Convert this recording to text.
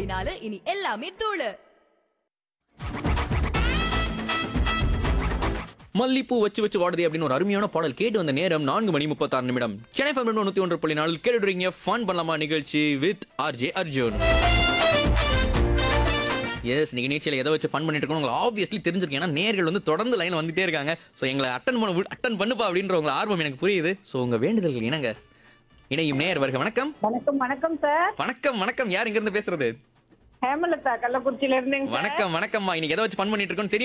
புள்ளி நாலு இனி எல்லாமே தூளு மல்லிப்பூ வச்சு வச்சு வாடுதே அப்படின்னு ஒரு அருமையான பாடல் கேட்டு வந்த நேரம் நான்கு மணி முப்பத்தாறு நிமிடம் சென்னை ஃபேமிலி நூற்றி ஒன்று புள்ளி நாலு கேட்டுறீங்க ஃபன் பண்ணலாமா நிகழ்ச்சி வித் ஆர்ஜே அர்ஜுன் எஸ் நீங்க நிகழ்ச்சியில் எதை வச்சு ஃபன் பண்ணிட்டு இருக்கோம் உங்களுக்கு ஆப்வியஸ்லி தெரிஞ்சிருக்கேன் ஏன்னா நேர்கள் வந்து தொடர்ந்து லைன் வந்துட்டே இருக்காங்க ஸோ எங்களை அட்டன் பண்ண அட்டன் பண்ணுப்பா அப்படின்ற உங்க ஆர்வம் எனக்கு புரியுது ஸோ உங்க வேண்டுதல்கள் என்னங்க இணையும் நேர் வருக வணக்கம் வணக்கம் வணக்கம் சார் வணக்கம் வணக்கம் யார் இங்க இருந்து பேசுறது ஹேமலதா கள்ளக்குறிச்சியில இருந்தேங்க சார் வணக்கம் வணக்கம்மா இன்னைக்கு எதை வச்சு ஃபன் பண்ணிட்டு இருக்கோம் தெரியும்